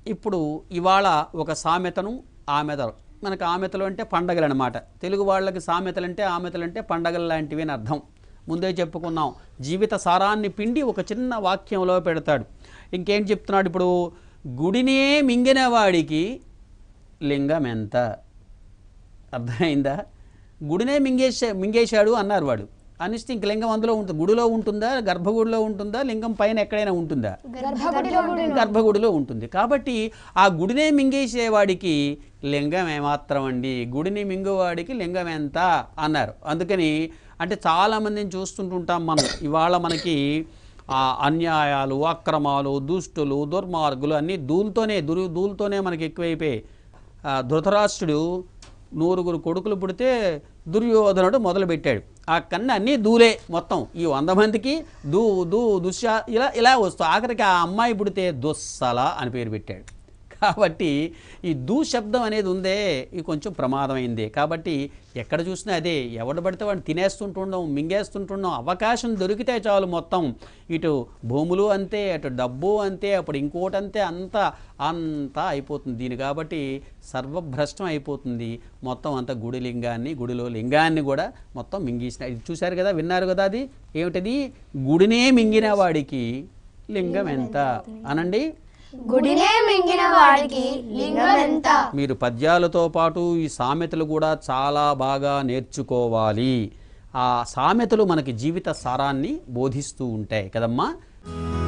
ఇప్పుడు ఇవాళ ఒక సామెతను ఆమెతలు మనకు ఆమెతలు అంటే పండగలు అనమాట తెలుగు వాళ్ళకి సామెతలు అంటే ఆమెతలు అంటే పండగలు లాంటివి అని అర్థం ముందే చెప్పుకున్నాం జీవిత సారాన్ని పిండి ఒక చిన్న వాక్యంలో పెడతాడు ఇంకేం చెప్తున్నాడు ఇప్పుడు గుడినే మింగిన వాడికి లింగం ఎంత అర్థమైందా గుడినే మింగేసా మింగేశాడు అన్నారు వాడు అనిస్తే ఇంక లింగం అందులో ఉంటుంది గుడిలో ఉంటుందా గర్భగుడిలో ఉంటుందా లింగం పైన ఎక్కడైనా ఉంటుందా గర్భగుడిలో ఉంటుంది. గర్భగుడిలో ఉంటుంది కాబట్టి ఆ గుడినే మింగేసేవాడికి లింగం ఏమాత్రం అండి గుడిని మింగువాడికి లింగం ఎంత అన్నారు అందుకని అంటే చాలామందిని చూస్తుంటుంటాం మనం ఇవాళ మనకి ఆ అన్యాయాలు అక్రమాలు దుష్టులు దుర్మార్గులు అన్నీ దూలతోనే దురు దూలతోనే మనకి ఎక్కువైపోయాయి ఆ ధృతరాష్ట్రుడు నూరుగురు కొడుకులు పుడితే దుర్యోధనుడు మొదలుపెట్టాడు ఆ కన్ను అన్నీ దూలే మొత్తం ఈ వంద మందికి దూ దూ దుశ్శా ఇలా ఇలా వస్తూ ఆఖరికి ఆ అమ్మాయి పుడితే దుస్సల అని పేరు పెట్టాడు కాబట్టి ఈ దూ శబ్దం అనేది ఉందే ఇది కొంచెం ప్రమాదమైంది కాబట్టి ఎక్కడ చూసినా అదే ఎవడు పడితే వాడిని తినేస్తుంటుండం మింగేస్తుంటుండం అవకాశం దొరికితే చాలు మొత్తం ఇటు భూములు అంతే అటు డబ్బు అంతే అప్పుడు ఇంకోటి అంతే అంతా అంతా అయిపోతుంది దీని కాబట్టి సర్వభ్రష్టం అయిపోతుంది మొత్తం అంతా గుడి లింగాన్ని గుడిలో లింగాన్ని కూడా మొత్తం మింగేసిన ఇది చూశారు కదా విన్నారు కదా అది ఏమిటది గుడినే మింగిన వాడికి లింగం ఎంత అనండి గుడినే మింగిన వాడికి లింగం ఎంత మీరు పద్యాలతో పాటు ఈ సామెతలు కూడా చాలా బాగా నేర్చుకోవాలి ఆ సామెతలు మనకి జీవిత సారాన్ని బోధిస్తూ ఉంటాయి కదమ్మా